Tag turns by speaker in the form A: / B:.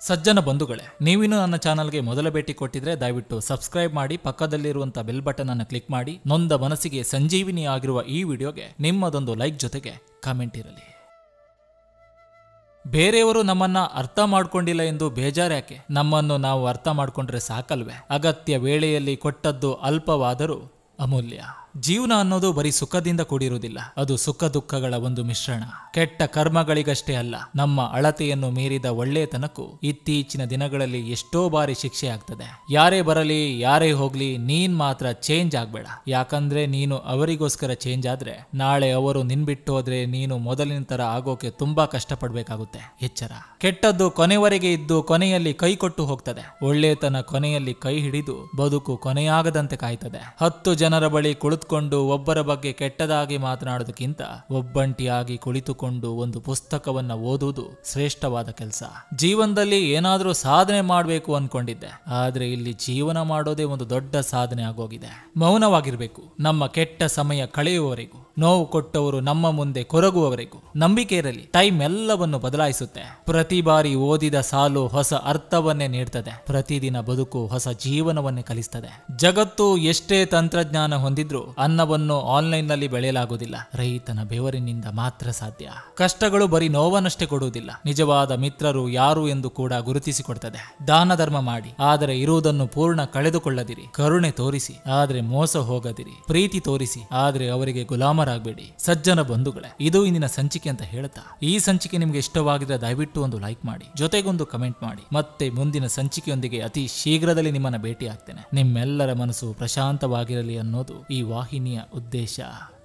A: ಸಜ್ಜನ ಬಂಧುಗಳೇ ನೀವಿನ್ನೂ ನನ್ನ ಚಾನಲ್ಗೆ ಮೊದಲ ಭೇಟಿ ಕೊಟ್ಟಿದ್ರೆ ದಯವಿಟ್ಟು ಸಬ್ಸ್ಕ್ರೈಬ್ ಮಾಡಿ ಪಕ್ಕದಲ್ಲಿರುವಂತ ಬೆಲ್ ಬಟನ್ ಅನ್ನು ಕ್ಲಿಕ್ ಮಾಡಿ ನೊಂದ ಮನಸ್ಸಿಗೆ ಸಂಜೀವಿನಿ ಆಗಿರುವ ಈ ವಿಡಿಯೋಗೆ ನಿಮ್ಮದೊಂದು ಲೈಕ್ ಜೊತೆಗೆ ಕಮೆಂಟ್ ಇರಲಿ ಬೇರೆಯವರು ನಮ್ಮನ್ನ ಅರ್ಥ ಮಾಡ್ಕೊಂಡಿಲ್ಲ ಎಂದು ಬೇಜಾರ್ಯಾಕೆ ನಮ್ಮನ್ನು ನಾವು ಅರ್ಥ ಮಾಡ್ಕೊಂಡ್ರೆ ಸಾಕಲ್ವೇ ಅಗತ್ಯ ವೇಳೆಯಲ್ಲಿ ಕೊಟ್ಟದ್ದು ಅಲ್ಪವಾದರೂ ಅಮೂಲ್ಯ ಜೀವನ ಅನ್ನೋದು ಬರೀ ಸುಖದಿಂದ ಕೂಡಿರುವುದಿಲ್ಲ ಅದು ಸುಖ ದುಃಖಗಳ ಒಂದು ಮಿಶ್ರಣ ಕೆಟ್ಟ ಕರ್ಮಗಳಿಗಷ್ಟೇ ಅಲ್ಲ ನಮ್ಮ ಅಳತೆಯನ್ನು ಮೀರಿದ ಒಳ್ಳೆಯತನಕ್ಕೂ ಇತ್ತೀಚಿನ ದಿನಗಳಲ್ಲಿ ಎಷ್ಟೋ ಬಾರಿ ಶಿಕ್ಷೆ ಆಗ್ತದೆ ಯಾರೇ ಬರಲಿ ಯಾರೇ ಹೋಗ್ಲಿ ನೀನ್ ಮಾತ್ರ ಚೇಂಜ್ ಆಗ್ಬೇಡ ಯಾಕಂದ್ರೆ ನೀನು ಅವರಿಗೋಸ್ಕರ ಚೇಂಜ್ ಆದ್ರೆ ನಾಳೆ ಅವರು ನಿನ್ಬಿಟ್ಟು ಹೋದ್ರೆ ನೀನು ಮೊದಲಿನ ತರ ಆಗೋಕೆ ತುಂಬಾ ಕಷ್ಟಪಡ್ಬೇಕಾಗುತ್ತೆ ಎಚ್ಚರ ಕೆಟ್ಟದ್ದು ಕೊನೆವರೆಗೆ ಇದ್ದು ಕೊನೆಯಲ್ಲಿ ಕೈ ಕೊಟ್ಟು ಹೋಗ್ತದೆ ಒಳ್ಳೆತನ ಕೊನೆಯಲ್ಲಿ ಕೈ ಹಿಡಿದು ಬದುಕು ಕೊನೆಯಾಗದಂತೆ ಕಾಯ್ತದೆ ಹತ್ತು ಜನರ ಬಳಿ ಕುಳಿತುಕೊಂಡು ಒಬ್ಬರ ಬಗ್ಗೆ ಕೆಟ್ಟದಾಗಿ ಮಾತನಾಡೋದಕ್ಕಿಂತ ಒಬ್ಬಂಟಿಯಾಗಿ ಕುಳಿತುಕೊಂಡು ಒಂದು ಪುಸ್ತಕವನ್ನ ಓದುವುದು ಶ್ರೇಷ್ಠವಾದ ಕೆಲಸ ಜೀವನದಲ್ಲಿ ಏನಾದರೂ ಸಾಧನೆ ಮಾಡಬೇಕು ಅನ್ಕೊಂಡಿದ್ದೆ ಆದ್ರೆ ಇಲ್ಲಿ ಜೀವನ ಮಾಡೋದೇ ಒಂದು ದೊಡ್ಡ ಸಾಧನೆ ಆಗೋಗಿದೆ ಮೌನವಾಗಿರ್ಬೇಕು ನಮ್ಮ ಕೆಟ್ಟ ಸಮಯ ಕಳೆಯುವವರೆಗೂ ನೋವು ಕೊಟ್ಟವರು ನಮ್ಮ ಮುಂದೆ ಕೊರಗುವವರೆಗೂ ನಂಬಿಕೆ ಇರಲಿ ಟೈಮ್ ಎಲ್ಲವನ್ನು ಬದಲಾಯಿಸುತ್ತೆ ಪ್ರತಿ ಬಾರಿ ಓದಿದ ಸಾಲು ಹೊಸ ಅರ್ಥವನ್ನೇ ನೀಡ್ತದೆ ಪ್ರತಿದಿನ ಬದುಕು ಹೊಸ ಜೀವನವನ್ನೇ ಕಲಿಸ್ತದೆ ಜಗತ್ತು ಎಷ್ಟೇ ತಂತ್ರಜ್ಞಾನ ಹೊಂದಿದ್ರೂ ಅನ್ನವನ್ನು ಆನ್ಲೈನ್ ನಲ್ಲಿ ಬೆಳೆಯಲಾಗುವುದಿಲ್ಲ ರೈತನ ಬೆವರಿನಿಂದ ಮಾತ್ರ ಸಾಧ್ಯ ಕಷ್ಟಗಳು ಬರೀ ನೋವನ್ನಷ್ಟೇ ಕೊಡುವುದಿಲ್ಲ ನಿಜವಾದ ಮಿತ್ರರು ಯಾರು ಎಂದು ಕೂಡ ಗುರುತಿಸಿಕೊಡ್ತದೆ ದಾನ ಧರ್ಮ ಮಾಡಿ ಆದರೆ ಇರುವುದನ್ನು ಪೂರ್ಣ ಕಳೆದುಕೊಳ್ಳದಿರಿ ಕರುಣೆ ತೋರಿಸಿ ಆದ್ರೆ ಮೋಸ ಹೋಗದಿರಿ ಪ್ರೀತಿ ತೋರಿಸಿ ಆದ್ರೆ ಅವರಿಗೆ ಗುಲಾಮರಾಗಬೇಡಿ ಸಜ್ಜನ ಬಂಧುಗಳೇ ಇದು ಇಂದಿನ ಸಂಚಿಕೆ ಅಂತ ಹೇಳ್ತಾ ಈ ಸಂಚಿಕೆ ನಿಮ್ಗೆ ಇಷ್ಟವಾಗಿದ್ರೆ ದಯವಿಟ್ಟು ಒಂದು ಲೈಕ್ ಮಾಡಿ ಜೊತೆಗೊಂದು ಕಮೆಂಟ್ ಮಾಡಿ ಮತ್ತೆ ಮುಂದಿನ ಸಂಚಿಕೆಯೊಂದಿಗೆ ಅತಿ ಶೀಘ್ರದಲ್ಲಿ ನಿಮ್ಮನ್ನ ಭೇಟಿ ಆಗ್ತೇನೆ ನಿಮ್ಮೆಲ್ಲರ ಮನಸ್ಸು ಪ್ರಶಾಂತವಾಗಿರಲಿ ಅನ್ನೋದು ಈ ವಾಹಿನಿಯ ಉದ್ದೇಶ